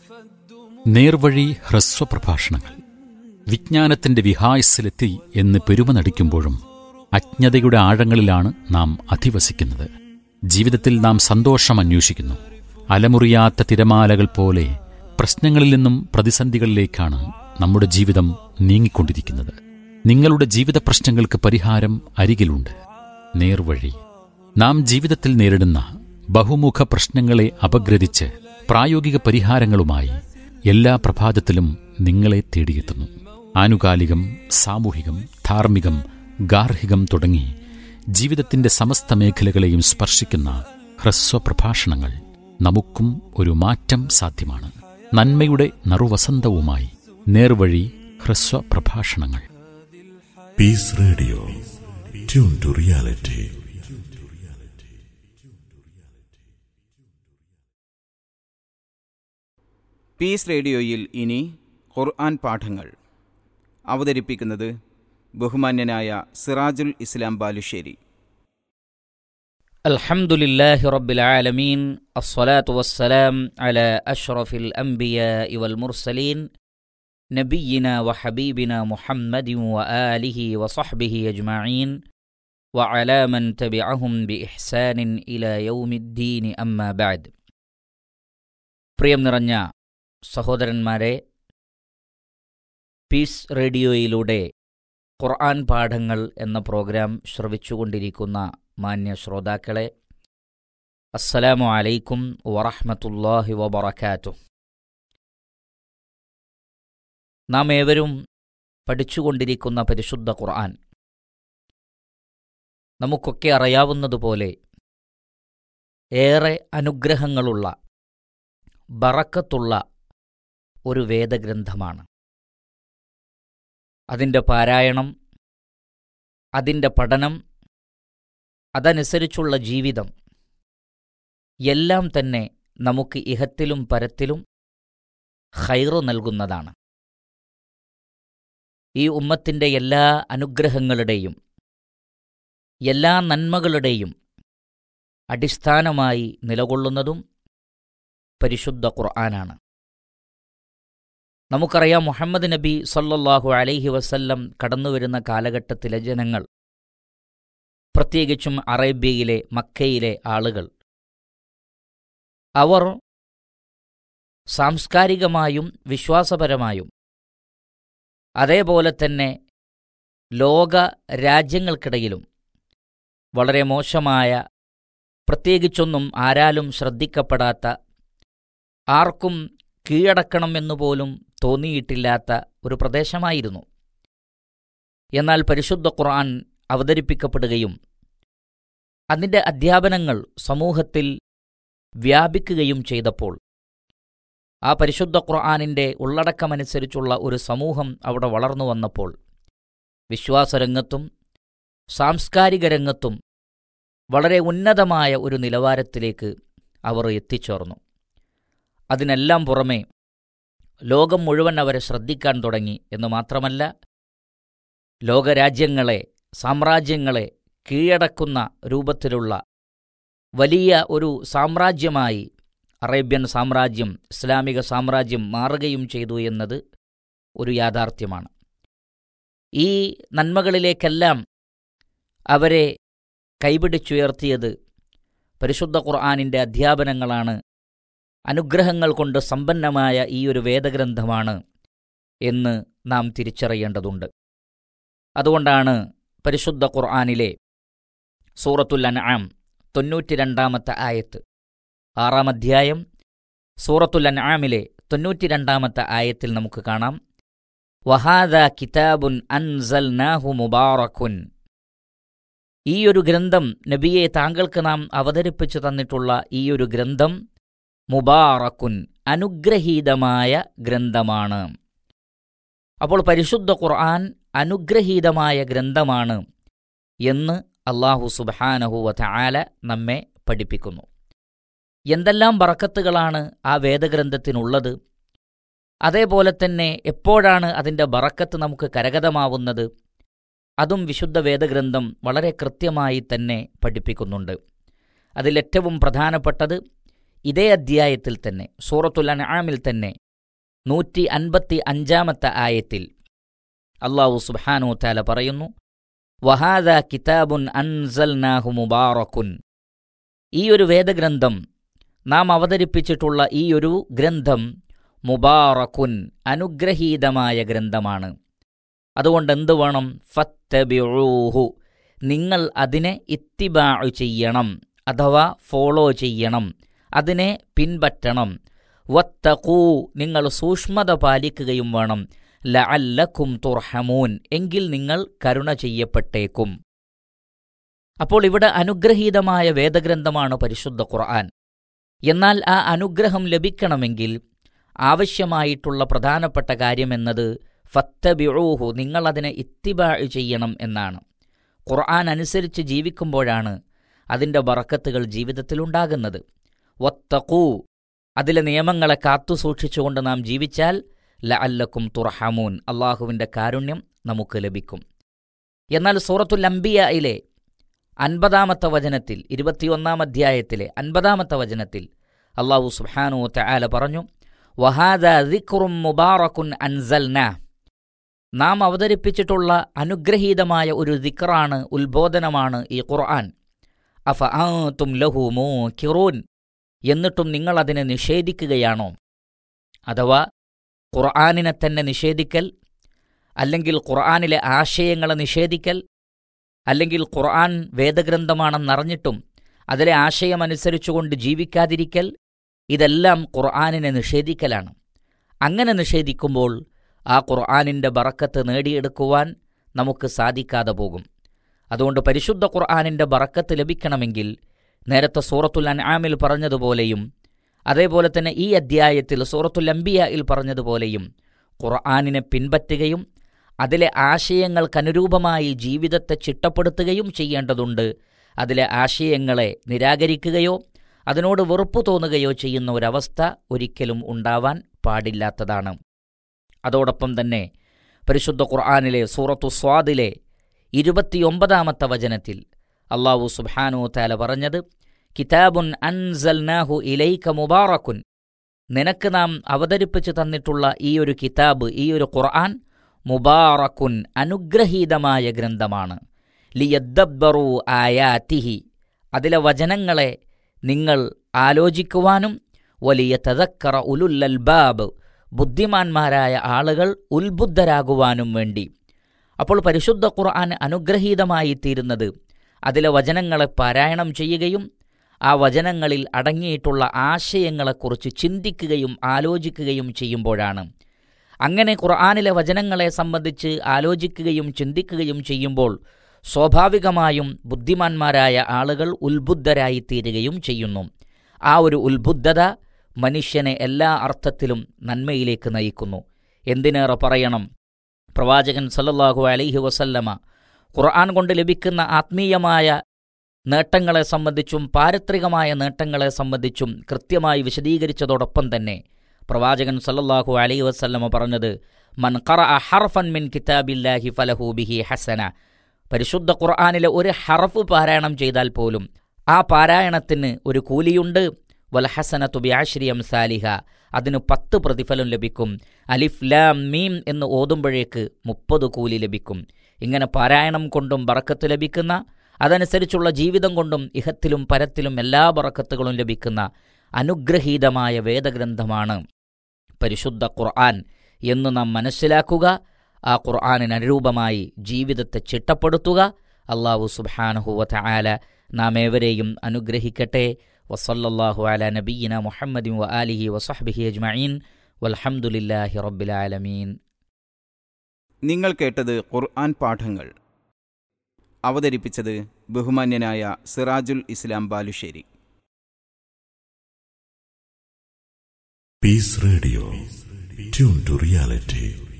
നേർവഴി ഹ്രസ്വ പ്രഭാഷണങ്ങൾ വിജ്ഞാനത്തിന്റെ വിഹായസിലെത്തി എന്ന് പെരുമ നടിക്കുമ്പോഴും അജ്ഞതയുടെ ആഴങ്ങളിലാണ് നാം അധിവസിക്കുന്നത് ജീവിതത്തിൽ നാം സന്തോഷം അന്വേഷിക്കുന്നു അലമുറിയാത്ത തിരമാലകൾ പോലെ പ്രശ്നങ്ങളിൽ നിന്നും പ്രതിസന്ധികളിലേക്കാണ് നമ്മുടെ ജീവിതം നീങ്ങിക്കൊണ്ടിരിക്കുന്നത് നിങ്ങളുടെ ജീവിത പ്രശ്നങ്ങൾക്ക് പരിഹാരം അരികിലുണ്ട് നേർവഴി നാം ജീവിതത്തിൽ നേരിടുന്ന ബഹുമുഖ പ്രശ്നങ്ങളെ അപഗ്രഥിച്ച് പ്രായോഗിക പരിഹാരങ്ങളുമായി എല്ലാ പ്രഭാതത്തിലും നിങ്ങളെ തേടിയെത്തുന്നു ആനുകാലികം സാമൂഹികം ധാർമ്മികം ഗാർഹികം തുടങ്ങി ജീവിതത്തിന്റെ സമസ്ത മേഖലകളെയും സ്പർശിക്കുന്ന ഹ്രസ്വ പ്രഭാഷണങ്ങൾ നമുക്കും ഒരു മാറ്റം സാധ്യമാണ് നന്മയുടെ നറുവസന്തവുമായി നേർവഴി ഹ്രസ്വ പ്രഭാഷണങ്ങൾ Peace Radio tune to reality Peace റേഡിയോയിൽ ഇനി ഖുർആൻ പാഠങ്ങൾ അവതരിപ്പിക്കുന്നത് ബഹുമാന്യനായ സിറാജുൽ ഇസ്ലാം ബാലുശ്ശേരി الحمد لله رب العالمين الصلاة والسلام على أشرف الأنبياء والمرسلين نبينا وحبيبنا محمد وآله وصحبه أجمعين وعلى من تبعهم بإحسان إلى يوم الدين أما بعد പ്രിയം നിറഞ്ഞ സഹോദരന്മാരെ പീസ് റേഡിയോയിലൂടെ ഖുർആൻ പാഠങ്ങൾ എന്ന പ്രോഗ്രാം ശ്രവിച്ചുകൊണ്ടിരിക്കുന്ന മാന്യ ശ്രോതാക്കളെ അസ്സലാമു അലൈക്കും വറഹ്മത്തുള്ളാഹി വബറകാതുഹു നാം ഏവരും പഠിച്ചുകൊണ്ടിരിക്കുന്ന പരിശുദ്ധ ഖുർആൻ നമുക്കൊക്കെ അറിയാവുന്നതുപോലെ ഏറെ അനുഗ്രഹങ്ങളുള്ള ബറക്കത്തുള്ള ഒരു വേദഗ്രന്ഥമാണ് അതിൻ്റെ പാരായണം അതിൻ്റെ പഠനം അതനുസരിച്ചുള്ള ജീവിതം എല്ലാം തന്നെ നമുക്ക് ഇഹത്തിലും പരത്തിലും ഹൈറു നൽകുന്നതാണ് ഈ ഉമ്മത്തിൻ്റെ എല്ലാ അനുഗ്രഹങ്ങളുടെയും എല്ലാ നന്മകളുടെയും അടിസ്ഥാനമായി നിലകൊള്ളുന്നതും പരിശുദ്ധ ഖുർആനാണ് നമുക്കറിയാം മുഹമ്മദ് നബി സല്ലല്ലാഹു അലൈഹി വസല്ലം കടന്നുവരുന്ന കാലഘട്ടത്തിലെ ജനങ്ങൾ പ്രത്യേകിച്ചും അറേബ്യയിലെ മക്കയിലെ ആളുകൾ അവർ സാംസ്കാരികമായും വിശ്വാസപരമായും അതേപോലെ തന്നെ ലോക രാജ്യങ്ങൾക്കിടയിലും വളരെ മോശമായ പ്രത്യേകിച്ചൊന്നും ആരാലും ശ്രദ്ധിക്കപ്പെടാത്ത ആർക്കും കീഴടക്കണമെന്നു പോലും തോന്നിയിട്ടില്ലാത്ത ഒരു പ്രദേശമായിരുന്നു എന്നാൽ പരിശുദ്ധ ഖുർആൻ അവതരിപ്പിക്കപ്പെടുകയും അതിൻ്റെ അധ്യാപനങ്ങൾ സമൂഹത്തിൽ വ്യാപിക്കുകയും ചെയ്തപ്പോൾ ആ പരിശുദ്ധ ഖുർആാനിൻ്റെ ഉള്ളടക്കമനുസരിച്ചുള്ള ഒരു സമൂഹം അവിടെ വളർന്നു വന്നപ്പോൾ വിശ്വാസരംഗത്തും സാംസ്കാരിക രംഗത്തും വളരെ ഉന്നതമായ ഒരു നിലവാരത്തിലേക്ക് അവർ എത്തിച്ചേർന്നു അതിനെല്ലാം പുറമെ ലോകം മുഴുവൻ അവരെ ശ്രദ്ധിക്കാൻ തുടങ്ങി എന്ന് മാത്രമല്ല ലോകരാജ്യങ്ങളെ സാമ്രാജ്യങ്ങളെ കീഴടക്കുന്ന രൂപത്തിലുള്ള വലിയ ഒരു സാമ്രാജ്യമായി അറേബ്യൻ സാമ്രാജ്യം ഇസ്ലാമിക സാമ്രാജ്യം മാറുകയും ചെയ്തു എന്നത് ഒരു യാഥാർത്ഥ്യമാണ് ഈ നന്മകളിലേക്കെല്ലാം അവരെ കൈപിടിച്ചുയർത്തിയത് പരിശുദ്ധ ഖുർആാനിൻ്റെ അധ്യാപനങ്ങളാണ് അനുഗ്രഹങ്ങൾ കൊണ്ട് സമ്പന്നമായ ഈ ഒരു വേദഗ്രന്ഥമാണ് എന്ന് നാം തിരിച്ചറിയേണ്ടതുണ്ട് അതുകൊണ്ടാണ് പരിശുദ്ധ ഖുർആാനിലെ സൂറത്തുൽ അൻആം തൊണ്ണൂറ്റി രണ്ടാമത്തെ ആയത്ത് ആറാം അധ്യായം സൂറത്തുൽ അൻആമിലെ തൊണ്ണൂറ്റി രണ്ടാമത്തെ ആയത്തിൽ നമുക്ക് കാണാം വഹാദ കിതാബുൻ അൻസൽ നാഹു മുബാറക്കുൻ ഈ ഒരു ഗ്രന്ഥം നബിയെ താങ്കൾക്ക് നാം അവതരിപ്പിച്ചു തന്നിട്ടുള്ള ഈ ഒരു ഗ്രന്ഥം മുബാറക്കുൻ അനുഗ്രഹീതമായ ഗ്രന്ഥമാണ് അപ്പോൾ പരിശുദ്ധ ഖുർആൻ അനുഗ്രഹീതമായ ഗ്രന്ഥമാണ് എന്ന് അള്ളാഹു സുബാനഹുവ ആല നമ്മെ പഠിപ്പിക്കുന്നു എന്തെല്ലാം ബറക്കത്തുകളാണ് ആ വേദഗ്രന്ഥത്തിനുള്ളത് അതേപോലെ തന്നെ എപ്പോഴാണ് അതിൻ്റെ ബറക്കത്ത് നമുക്ക് കരഗതമാവുന്നത് അതും വിശുദ്ധ വേദഗ്രന്ഥം വളരെ കൃത്യമായി തന്നെ പഠിപ്പിക്കുന്നുണ്ട് അതിലേറ്റവും പ്രധാനപ്പെട്ടത് ഇതേ അധ്യായത്തിൽ തന്നെ സൂറത്തുൽ അൻആമിൽ തന്നെ നൂറ്റി അൻപത്തി അഞ്ചാമത്തെ ആയത്തിൽ അള്ളാഹു സുബ്ഹാനു താല പറയുന്നു വഹാദ കിതാബുൻ അൻസൽനാഹു മുബാറക്കുൻ ഈ ഒരു വേദഗ്രന്ഥം നാം അവതരിപ്പിച്ചിട്ടുള്ള ഈ ഒരു ഗ്രന്ഥം മുബാറക്കുൻ അനുഗ്രഹീതമായ ഗ്രന്ഥമാണ് അതുകൊണ്ട് എന്ത് വേണം ഫത്തബിഊഹു നിങ്ങൾ അതിനെ ഇത്തിബാഉ ചെയ്യണം അഥവാ ഫോളോ ചെയ്യണം അതിനെ പിൻപറ്റണം വത്തഖൂ നിങ്ങൾ സൂക്ഷ്മത പാലിക്കുകയും വേണം ലഅല്ലക്കും തുർഹമൂൻ എങ്കിൽ നിങ്ങൾ കരുണ ചെയ്യപ്പെട്ടേക്കും അപ്പോൾ ഇവിടെ അനുഗ്രഹീതമായ വേദഗ്രന്ഥമാണ് പരിശുദ്ധ ഖുർആൻ എന്നാൽ ആ അനുഗ്രഹം ലഭിക്കണമെങ്കിൽ ആവശ്യമായിട്ടുള്ള പ്രധാനപ്പെട്ട കാര്യമെന്നത് ഫത്തബിഊഹു നിങ്ങളതിനെ ഇത്തിബാ ചെയ്യണം എന്നാണ് ഖുർആൻ അനുസരിച്ച് ജീവിക്കുമ്പോഴാണ് അതിൻ്റെ ബറക്കത്തുകൾ ജീവിതത്തിലുണ്ടാകുന്നത് വത്തഖൂ അതിലെ നിയമങ്ങളെ കാത്തുസൂക്ഷിച്ചുകൊണ്ട് നാം ജീവിച്ചാൽ ലഅല്ലക്കും തുർഹമൂൻ അള്ളാഹുവിൻ്റെ കാരുണ്യം നമുക്ക് ലഭിക്കും എന്നാൽ സൂറത്തുൽ അംബിയയിലെ അൻപതാമത്തെ വചനത്തിൽ ഇരുപത്തിയൊന്നാം അധ്യായത്തിലെ അൻപതാമത്തെ വചനത്തിൽ അള്ളാഹു സുബ്ഹാനു തആല പറഞ്ഞു വഹാദ ദിക്റും മുബാറക്കുൻ അൻസൽന നാം അവതരിപ്പിച്ചിട്ടുള്ള അനുഗ്രഹീതമായ ഒരു ദിക്റാണ് ഉത്ബോധനമാണ് ഈ ഖുർആൻ അഫ ആത്തും ലഹു മൂക്കിറൂൻ എന്നിട്ടും നിങ്ങൾ അതിനെ നിഷേധിക്കുകയാണോ അഥവാ ഖുർആാനിനെ തന്നെ നിഷേധിക്കൽ അല്ലെങ്കിൽ ഖുർആാനിലെ ആശയങ്ങളെ നിഷേധിക്കൽ അല്ലെങ്കിൽ ഖുർആൻ വേദഗ്രന്ഥമാണെന്നറിഞ്ഞിട്ടും അതിലെ ആശയമനുസരിച്ചുകൊണ്ട് ജീവിക്കാതിരിക്കൽ ഇതെല്ലാം ഖുർആാനിനെ നിഷേധിക്കലാണ് അങ്ങനെ നിഷേധിക്കുമ്പോൾ ആ ഖുർആാനിൻ്റെ ബറക്കത്ത് നേടിയെടുക്കുവാൻ നമുക്ക് സാധിക്കാതെ പോകും അതുകൊണ്ട് പരിശുദ്ധ ഖുർആാനിൻ്റെ ബറക്കത്ത് ലഭിക്കണമെങ്കിൽ നേരത്തെ സൂറത്തുൽ അൻആമിൽ പറഞ്ഞതുപോലെയും അതേപോലെ തന്നെ ഈ അദ്ധ്യായത്തിൽ സൂറത്തുൽ അംബിയയിൽ പറഞ്ഞതുപോലെയും ഖുർആാനിനെ പിൻപറ്റുകയും അതിലെ ആശയങ്ങൾക്കനുരൂപമായി ജീവിതത്തെ ചിട്ടപ്പെടുത്തുകയും ചെയ്യേണ്ടതുണ്ട് അതിലെ ആശയങ്ങളെ നിരാകരിക്കുകയോ അതിനോട് വെറുപ്പ് തോന്നുകയോ ചെയ്യുന്ന ഒരവസ്ഥ ഒരിക്കലും ഉണ്ടാവാൻ പാടില്ലാത്തതാണ് അതോടൊപ്പം തന്നെ പരിശുദ്ധ ഖുർആാനിലെ സൂറത്തു സ്വാദിലെ ഇരുപത്തിയൊമ്പതാമത്തെ വചനത്തിൽ അള്ളാഹു സുബ്ഹാനു താല പറഞ്ഞത് കിതാബുൻ അൻസൽനാഹു ഇലൈക മുബാറക്കുൻ നിനക്ക് നാം അവതരിപ്പിച്ചു തന്നിട്ടുള്ള ഈ ഒരു കിതാബ് ഈ ഒരു ഖുർആൻ മുബാറക്കുൻ അനുഗ്രഹീതമായ ഗ്രന്ഥമാണ് ലിയദ്ദബ്ബറു ആയാതിഹി അതിലെ വചനങ്ങളെ നിങ്ങൾ ആലോചിക്കുവാനും വലിയ തദക്കറ ഉലുല്ലൽബാബ് ബുദ്ധിമാന്മാരായ ആളുകൾ ഉത്ബുദ്ധരാകുവാനും വേണ്ടി അപ്പോൾ പരിശുദ്ധ ഖുർആൻ അനുഗ്രഹീതമായി തീരുന്നത് അതിലെ വചനങ്ങളെ പാരായണം ചെയ്യുകയും ആ വചനങ്ങളിൽ അടങ്ങിയിട്ടുള്ള ആശയങ്ങളെക്കുറിച്ച് ചിന്തിക്കുകയും ആലോചിക്കുകയും ചെയ്യുമ്പോഴാണ് അങ്ങനെ ഖുർആാനിലെ വചനങ്ങളെ സംബന്ധിച്ച് ആലോചിക്കുകയും ചിന്തിക്കുകയും ചെയ്യുമ്പോൾ സ്വാഭാവികമായും ബുദ്ധിമാന്മാരായ ആളുകൾ ഉത്ബുദ്ധരായി തീരുകയും ചെയ്യുന്നു ആ ഒരു ഉത്ബുദ്ധത മനുഷ്യനെ എല്ലാ അർത്ഥത്തിലും നന്മയിലേക്ക് നയിക്കുന്നു എന്തിനേറെ പറയണം പ്രവാചകൻ സല്ലല്ലാഹു അലൈഹി വസല്ലമ ഖുർആൻ കൊണ്ട് ലഭിക്കുന്ന ആത്മീയമായ നേട്ടങ്ങളെ സംബന്ധിച്ചും പാരത്രികമായ നേട്ടങ്ങളെ സംബന്ധിച്ചും കൃത്യമായി വിശദീകരിച്ചതോടൊപ്പം തന്നെ പ്രവാചകൻ സല്ലല്ലാഹു അലൈഹി വസല്ലമ പറഞ്ഞത് മൻ ഖറ ഹർഫൻ മിൻ കിതാബില്ലാഹി ഫലഹു ബിഹി ഹസന പരിശുദ്ധ ഖുർആനിലെ ഒരു ഹറഫ് പാരായണം ചെയ്താൽ പോലും ആ പാരായണത്തിന് ഒരു കൂലിയുണ്ട് വൽ ഹസനത്തു ബിആശ്രിയം സാലിഹ അതിന് പത്ത് പ്രതിഫലം ലഭിക്കും അലിഫ് ലാം മീം എന്ന് ഓതുമ്പോഴേക്ക് മുപ്പത് കൂലി ലഭിക്കും ഇങ്ങനെ പാരായണം കൊണ്ടും ബറക്കത്ത് ലഭിക്കുന്ന അതനുസരിച്ചുള്ള ജീവിതം കൊണ്ടും ഇഹത്തിലും പരത്തിലും എല്ലാ ബറക്കത്തുകളും ലഭിക്കുന്ന അനുഗ്രഹീതമായ വേദഗ്രന്ഥമാണ് പരിശുദ്ധ ഖുർആൻ എന്ന് നാം മനസ്സിലാക്കുക ആ ഖുർആാനിന് അനുരൂപമായി ജീവിതത്തെ ചിട്ടപ്പെടുത്തുക അള്ളാഹു സുബാനഹുവ ആല നാം ഏവരെയും അനുഗ്രഹിക്കട്ടെ വസല്ലല്ലാഹു അല നബീന മുഹമ്മദിൻ വ ആലിഹി വസഹ്ബിഹി അജ്മഈൻ വൽഹംദുലില്ലാഹി റബ്ബിൽ ആലമീൻ നിങ്ങൾ കേട്ടത് ഖുർആൻ പാഠങ്ങൾ അവതരിപ്പിച്ചത് ബഹുമാന്യനായ സിറാജുൽ ഇസ്ലാം Balussery Peace Radio. Tune to reality.